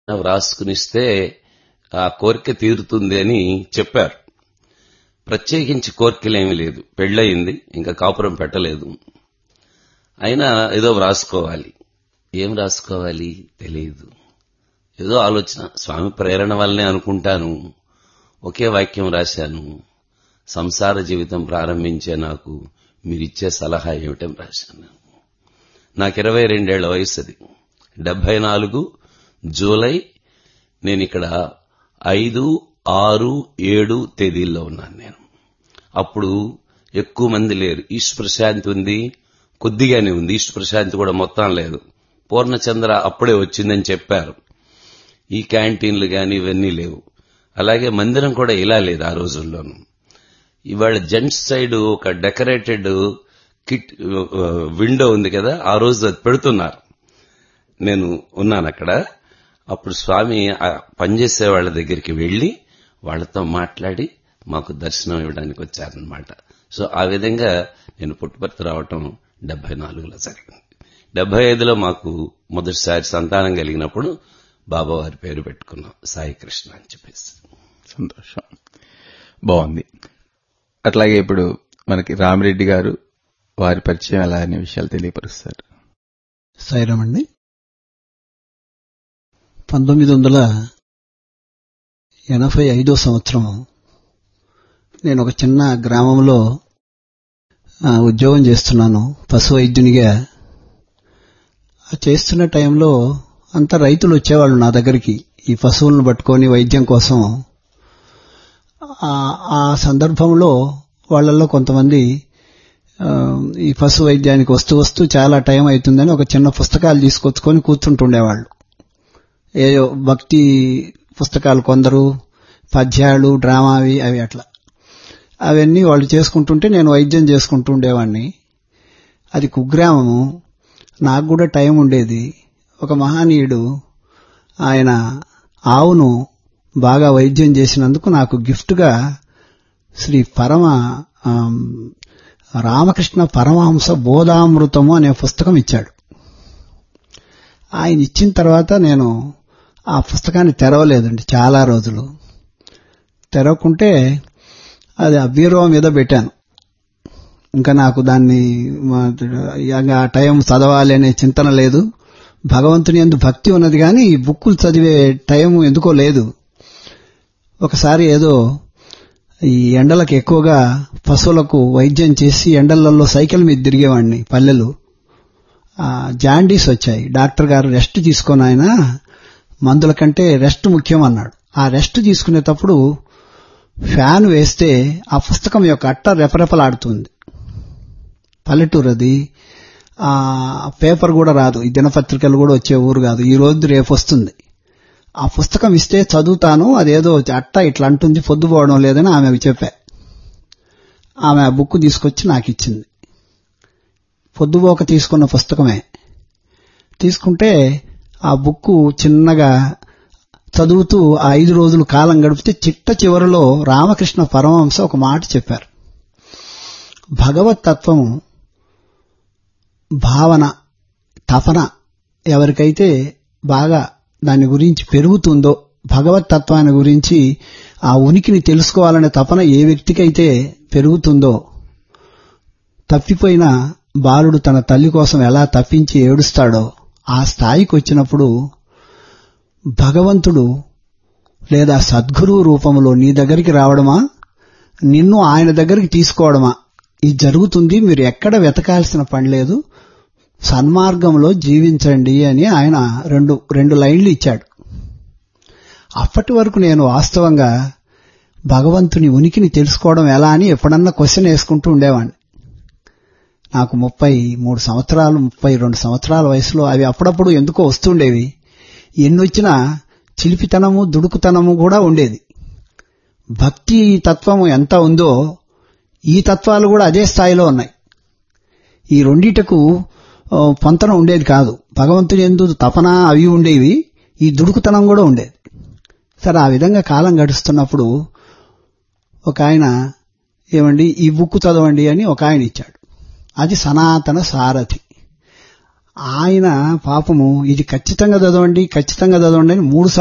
వ్రాసుకునిస్తే ఆ కోరిక తీరుతుంది అని చెప్పారు ప్రత్యేకించి కోరికలేమీ లేదు పెళ్ళయింది ఇంకా కాపురం పెట్టలేదు అయినా ఏదో వ్రాసుకోవాలి ఏం రాసుకోవాలి తెలియదు ఏదో ఆలోచన స్వామి ప్రేరణ వల్లనే అనుకుంటాను ఒకే వాక్యం రాశాను సంసార జీవితం ప్రారంభించే నాకు మీరిచ్చే సలహా ఏమిటని రాశాను నాకు ఇరవై రెండేళ్ల వయసు అది డెబ్బై నాలుగు జూలై నేను ఇక్కడ ఐదు ఆరు ఏడు తేదీల్లో ఉన్నాను నేను అప్పుడు ఎక్కువ మంది లేరు ఈస్ట్ ప్రశాంతి ఉంది కొద్దిగానే ఉంది ఈస్ట్ ప్రశాంతి కూడా మొత్తం లేదు పూర్ణచంద్ర అప్పుడే వచ్చిందని చెప్పారు ఈ క్యాంటీన్లు గాని ఇవన్నీ లేవు అలాగే మందిరం కూడా ఇలా లేదు ఆ రోజుల్లోనూ ఇవాళ జెంట్స్ సైడ్ ఒక డెకరేటెడ్ కిట్ విండో ఉంది కదా ఆ రోజు అది పెడుతున్నారు నేను ఉన్నాను అక్కడ అప్పుడు స్వామి పనిచేసే వాళ్ళ దగ్గరికి వెళ్లి వాళ్లతో మాట్లాడి మాకు దర్శనం ఇవ్వడానికి వచ్చారనమాట సో ఆ విధంగా నేను పుట్టుపర్తి రావటం డెబ్బై నాలుగులో జరిగింది డెబ్బై ఐదులో మాకు మొదటిసారి సంతానం కలిగినప్పుడు బాబావారి పేరు పెట్టుకున్నాం సాయి కృష్ణ అని చెప్పేసి సంతోషం బాగుంది అట్లాగే ఇప్పుడు మనకి రామిరెడ్డి గారు వారి పరిచయం ఎలా అనే విషయాలు తెలియపరుస్తారు సాయిరామ్ అండి పంతొమ్మిది వందల ఎనభై ఐదో సంవత్సరం నేను ఒక చిన్న గ్రామంలో ఉద్యోగం చేస్తున్నాను పశు వైద్యునిగా చేస్తున్న టైంలో అంత రైతులు వచ్చేవాళ్ళు నా దగ్గరికి ఈ పశువులను పట్టుకొని వైద్యం కోసం ఆ సందర్భంలో వాళ్ళల్లో కొంతమంది ఈ పశు వైద్యానికి వస్తూ వస్తూ చాలా టైం అవుతుందని ఒక చిన్న పుస్తకాలు తీసుకొచ్చుకొని కూర్చుంటుండేవాళ్ళు ఏదో భక్తి పుస్తకాలు కొందరు పద్యాలు డ్రామావి అవి అట్లా అవన్నీ వాళ్ళు చేసుకుంటుంటే నేను వైద్యం చేసుకుంటూ ఉండేవాడిని అది కుగ్రామము నాకు కూడా టైం ఉండేది ఒక మహనీయుడు ఆయన ఆవును బాగా వైద్యం చేసినందుకు నాకు గిఫ్ట్గా శ్రీ పరమ రామకృష్ణ పరమహంస బోధామృతము అనే పుస్తకం ఇచ్చాడు ఆయన ఇచ్చిన తర్వాత నేను ఆ పుస్తకాన్ని తెరవలేదండి చాలా రోజులు తెరవకుంటే అది అభ్యూరవ మీద పెట్టాను ఇంకా నాకు దాన్ని ఆ టైం చదవాలి అనే చింతన లేదు భగవంతుని ఎందు భక్తి ఉన్నది కానీ ఈ బుక్కులు చదివే టైం ఎందుకో లేదు ఒకసారి ఏదో ఈ ఎండలకు ఎక్కువగా పశువులకు వైద్యం చేసి ఎండలలో సైకిల్ మీద తిరిగేవాడిని పల్లెలు జాండీస్ వచ్చాయి డాక్టర్ గారు రెస్ట్ తీసుకొని ఆయన మందుల కంటే రెస్ట్ ముఖ్యం అన్నాడు ఆ రెస్ట్ తీసుకునేటప్పుడు ఫ్యాన్ వేస్తే ఆ పుస్తకం యొక్క అట్ట రెపరెపలాడుతుంది పల్లెటూరు అది ఆ పేపర్ కూడా రాదు ఈ దినపత్రికలు కూడా వచ్చే ఊరు కాదు ఈ రోజు రేపు వస్తుంది ఆ పుస్తకం ఇస్తే చదువుతాను అదేదో అట్ట ఇట్లా అంటుంది పొద్దుపోవడం లేదని ఆమె చెప్పా ఆమె ఆ బుక్ తీసుకొచ్చి నాకు ఇచ్చింది పొద్దుపోక తీసుకున్న పుస్తకమే తీసుకుంటే ఆ బుక్ చిన్నగా చదువుతూ ఆ ఐదు రోజులు కాలం గడిపితే చిట్ట చివరిలో రామకృష్ణ పరమహంస ఒక మాట చెప్పారు భగవత్ తత్వము భావన తపన ఎవరికైతే బాగా దాని గురించి పెరుగుతుందో భగవత్ తత్వాన్ని గురించి ఆ ఉనికిని తెలుసుకోవాలనే తపన ఏ వ్యక్తికైతే పెరుగుతుందో తప్పిపోయిన బాలుడు తన తల్లి కోసం ఎలా తప్పించి ఏడుస్తాడో ఆ స్థాయికి వచ్చినప్పుడు భగవంతుడు లేదా సద్గురు రూపంలో నీ దగ్గరికి రావడమా నిన్ను ఆయన దగ్గరికి తీసుకోవడమా ఇది జరుగుతుంది మీరు ఎక్కడ వెతకాల్సిన పని లేదు సన్మార్గంలో జీవించండి అని ఆయన రెండు రెండు లైన్లు ఇచ్చాడు అప్పటి వరకు నేను వాస్తవంగా భగవంతుని ఉనికిని తెలుసుకోవడం ఎలా అని ఎప్పుడన్నా క్వశ్చన్ వేసుకుంటూ ఉండేవాడిని నాకు ముప్పై మూడు సంవత్సరాలు ముప్పై రెండు సంవత్సరాల వయసులో అవి అప్పుడప్పుడు ఎందుకో వస్తుండేవి ఎన్నొచ్చినా చిలిపితనము దుడుకుతనము కూడా ఉండేది భక్తి తత్వము ఎంత ఉందో ఈ తత్వాలు కూడా అదే స్థాయిలో ఉన్నాయి ఈ రెండిటకు పొంతన ఉండేది కాదు భగవంతుని ఎందు తపన అవి ఉండేవి ఈ దుడుకుతనం కూడా ఉండేది సరే ఆ విధంగా కాలం గడుస్తున్నప్పుడు ఒక ఆయన ఏమండి ఈ బుక్ చదవండి అని ఒక ఆయన ఇచ్చాడు అది సనాతన సారథి ఆయన పాపము ఇది ఖచ్చితంగా చదవండి ఖచ్చితంగా చదవండి అని మూడు